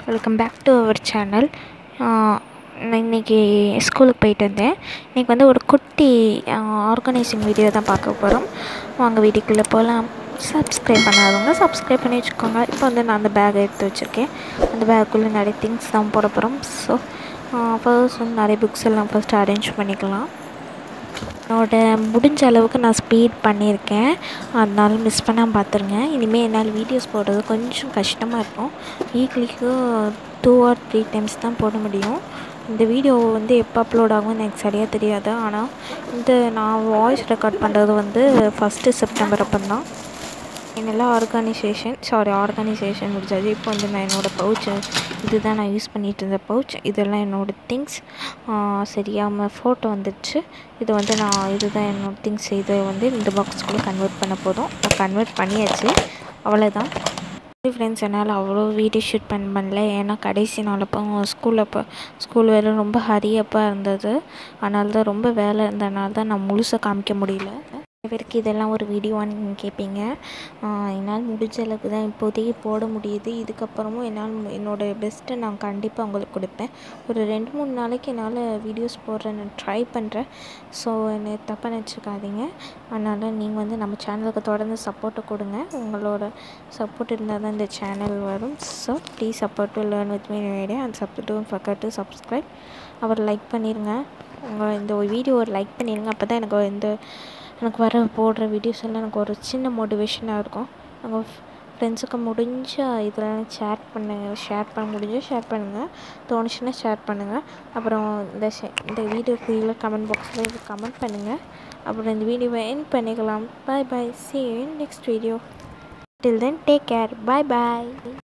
welcome back to our channel நான் இன்றைக்கி ஸ்கூலுக்கு போயிட்டு வந்தேன் இன்றைக்கி வந்து ஒரு குட்டி ஆர்கனைசிங் வீடியோ தான் பார்க்க போகிறோம் வாங்க வீடியோக்குள்ளே போகலாம் சப்ஸ்கிரைப் பண்ணாதவங்க சப்ஸ்கிரைப் பண்ணி வச்சுக்கோங்க இப்போ வந்து நான் அந்த பேக் எடுத்து வச்சுருக்கேன் அந்த பேக்குள்ளே நிறைய திங்ஸ் தான் போட போகிறோம் ஸோ ஃபர்ஸ்ட் வந்து நிறைய புக்ஸ் எல்லாம் ஃபஸ்ட்டு அரேஞ்ச் பண்ணிக்கலாம் என்னோட முடிஞ்ச அளவுக்கு நான் ஸ்பீட் பண்ணியிருக்கேன் அதனால மிஸ் பண்ணாமல் பார்த்துருங்க இனிமேல் என்னால் வீடியோஸ் போடுறது கொஞ்சம் கஷ்டமாக இருக்கும் வீக்லிக்கு டூ ஆர் த்ரீ டைம்ஸ் தான் போட முடியும் இந்த வீடியோ வந்து எப்போ அப்லோட் ஆகும்னு எனக்கு சரியாக தெரியாது ஆனால் இந்த நான் வாய்ஸ் ரெக்கார்ட் பண்ணுறது வந்து ஃபஸ்ட்டு செப்டம்பர் அப்போ தான் என்னெல்லாம் ஆர்கனைசேஷன் சாரி ஆர்கனைசேஷன் முடிஞ்சாது இப்போ வந்து நான் என்னோடய பவுச் இதுதான் நான் யூஸ் பண்ணிகிட்டு இருந்த பவுச் இதெல்லாம் என்னோடய திங்ஸ் சரியாமல் ஃபோட்டோ வந்துடுச்சு இது வந்து நான் இதுதான் என்னோடய திங்ஸ் இதை வந்து இந்த பாக்ஸ்குள்ளே கன்வெர்ட் பண்ண போதும் நான் கன்வெர்ட் பண்ணியாச்சு அவ்வளோதான் ஃப்ரெண்ட்ஸ் என்னால் அவ்வளோ வீடியோ ஷூட் பண்ண பண்ணல ஏன்னா கடைசி நாள் அப்போ ஸ்கூலில் அப்போ ஸ்கூல் வேலை ரொம்ப ஹரியப்பாக இருந்தது அதனால தான் ரொம்ப வேலை இருந்ததுனால தான் நான் முழுசாக காமிக்க முடியல பேருக்கு இதெல்லாம் ஒரு வீடியோவான்னு நீங்கள் கேட்பீங்க என்னால் முடிஞ்ச அளவுக்கு தான் இப்போதைக்கு போட முடியுது இதுக்கப்புறமும் என்னால் என்னோடய பெஸ்ட்டை நான் கண்டிப்பாக உங்களுக்கு கொடுப்பேன் ஒரு ரெண்டு மூணு நாளைக்கு என்னால் வீடியோஸ் போடுறேன் நான் ட்ரை பண்ணுறேன் ஸோ என்னை தப்பாக நினச்சிக்காதீங்க அதனால் நீங்கள் வந்து நம்ம சேனலுக்கு தொடர்ந்து சப்போர்ட்டை கொடுங்க உங்களோட சப்போர்ட் இருந்தால் தான் இந்த சேனல் வரும் so please support to learn with me idea and sub to ஃபக்கர் டு சப்ஸ்கிரைப் அவர் லைக் பண்ணிடுங்க உங்கள் இந்த வீடியோ ஒரு லைக் பண்ணிடுங்க அப்போ தான் எனக்கு இந்த எனக்கு வர போடுற வீடியோஸ் எல்லாம் எனக்கு ஒரு சின்ன மோட்டிவேஷனாக இருக்கும் நாங்கள் ஃப்ரெண்ட்ஸுக்கு முடிஞ்ச இதெல்லாம் ஷேர் பண்ணுங்கள் ஷேர் பண்ண முடிஞ்சால் ஷேர் பண்ணுங்கள் தோணுச்சுன்னா ஷேர் பண்ணுங்கள் அப்புறம் இந்த இந்த வீடியோ கீழே கமெண்ட் பாக்ஸில் இது கமெண்ட் பண்ணுங்கள் அப்புறம் இந்த வீடியோவை என் பண்ணிக்கலாம் bye bye see you in next video till then take care bye bye